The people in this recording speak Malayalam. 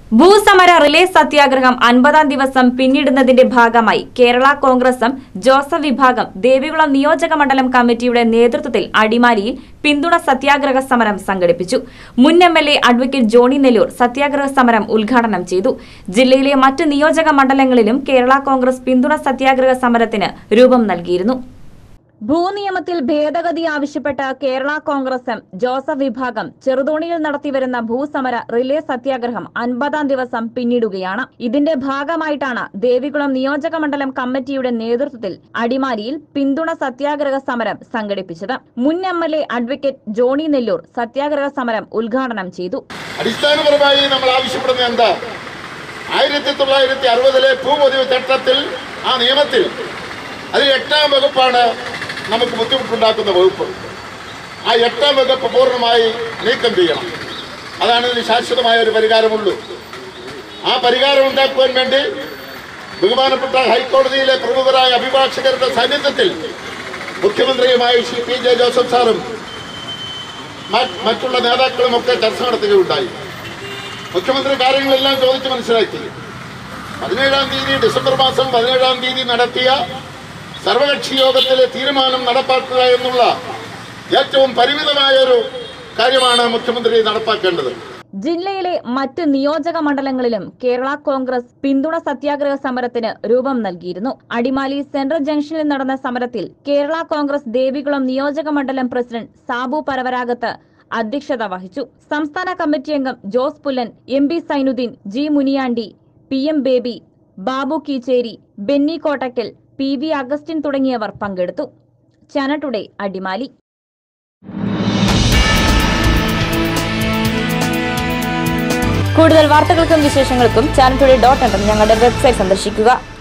ഭൂസമര റിലേ സത്യാഗ്രഹം അൻപതാം ദിവസം പിന്നിടുന്നതിന്റെ ഭാഗമായി കേരള കോൺഗ്രസും ജോസഫ് വിഭാഗം ദേവികുളം നിയോജക മണ്ഡലം കമ്മിറ്റിയുടെ നേതൃത്വത്തിൽ അടിമാലിയിൽ പിന്തുണ സത്യാഗ്രഹ സമരം സംഘടിപ്പിച്ചു മുൻ M L A advocate Johny Nellore സത്യാഗ്രഹ സമരം ഉദ്ഘാടനം ചെയ്തു ജില്ലയിലെ മറ്റ് നിയോജക മണ്ഡലങ്ങളിലും കേരള കോൺഗ്രസ് പിന്തുണ സത്യാഗ്രഹ സമരത്തിന് രൂപം നൽകിയിരുന്നു ഭൂനിയമത്തിൽ ഭേദഗതി ആവശ്യപ്പെട്ട് കേരള കോൺഗ്രസും ജോസഫ് വിഭാഗം ചെറുതോണിയിൽ നടത്തിവരുന്ന ഭൂസമര റിലേ സത്യാഗ്രഹം അൻപതാം ദിവസം പിന്നിടുകയാണ് ഇതിന്റെ ഭാഗമായിട്ടാണ് ദേവികുളം നിയോജക മണ്ഡലം കമ്മിറ്റിയുടെ നേതൃത്വത്തിൽ അടിമാലിയിൽ പിന്തുണ സത്യാഗ്രഹ സമരം സംഘടിപ്പിച്ചത് മുൻ M L A advocate Johny Nellore സത്യാഗ്രഹ സമരം ഉദ്ഘാടനം ചെയ്തു അടിസ്ഥാനപരമായി നമ്മൾ ആവശ്യപ്പെടുന്നത് എന്താ ആയിരത്തി തൊള്ളായിരത്തി അറുപതിലെ ഭൂപതിവ് ചട്ടത്തിൽ ആ നിയമത്തിൽ അതിൽ എട്ടാം വകുപ്പാണ് നമുക്ക് ബുദ്ധിമുട്ടുണ്ടാക്കുന്ന വകുപ്പ് ആ എട്ടാം വകുപ്പ് പൂർണ്ണമായി നീക്കം ചെയ്യണം അതാണ് ഇതിന് ശാശ്വതമായ ഒരു പരിഹാരമുള്ളൂ ആ പരിഹാരം ഉണ്ടാക്കുവാൻ വേണ്ടി ബഹുമാനപ്പെട്ട ഹൈക്കോടതിയിലെ പ്രമുഖരായ അഭിഭാഷകരുടെ സാന്നിധ്യത്തിൽ മുഖ്യമന്ത്രിയുമായി ശ്രീ പി ജെ ജോസഫ് സാറും മറ്റ് മറ്റുള്ള നേതാക്കളുമൊക്കെ ചർച്ച നടത്തുകയുണ്ടായി മുഖ്യമന്ത്രി കാര്യങ്ങളെല്ലാം ചോദിച്ച് മനസ്സിലാക്കി പതിനേഴാം തീയതി ഡിസംബർ മാസം പതിനേഴാം തീയതി നടത്തിയ സർവകക്ഷി യോഗത്തിലെ തീരുമാനം നടപ്പാക്കുക എന്നുള്ള ഏറ്റവും പരിമിതമായ ഒരു കാര്യമാണ് മുഖ്യമന്ത്രി നടപ്പാക്കേണ്ടത് ജില്ലയിലെ മറ്റ് നിയോജക മണ്ഡലങ്ങളിലും കേരള കോൺഗ്രസ് പിന്തുണ സത്യാഗ്രഹ സമരത്തിന് രൂപം നൽകിയിരുന്നു അടിമാലി സെൻട്രൽ ജംഗ്ഷനിൽ നടന്ന സമരത്തിൽ കേരള കോൺഗ്രസ് ദേവികുളം നിയോജക മണ്ഡലം പ്രസിഡന്റ് സാബു പരവരാഗത്ത് അധ്യക്ഷത വഹിച്ചു സംസ്ഥാന കമ്മിറ്റി അംഗം Jose Pullan M P Sainuddin G Muniyandi P M Baby Babu Keecheri Benny Kottakkal P V Augustine തുടങ്ങിയവർ പങ്കെടുത്തു ചാനൽ ടുഡേ അടിമാലി കൂടുതൽ വാർത്തകൾക്കും വിശേഷങ്ങൾക്കും ചാനൽ ടുഡേ ഡോട്ട് ഞങ്ങളുടെ വെബ്സൈറ്റ് സന്ദർശിക്കുക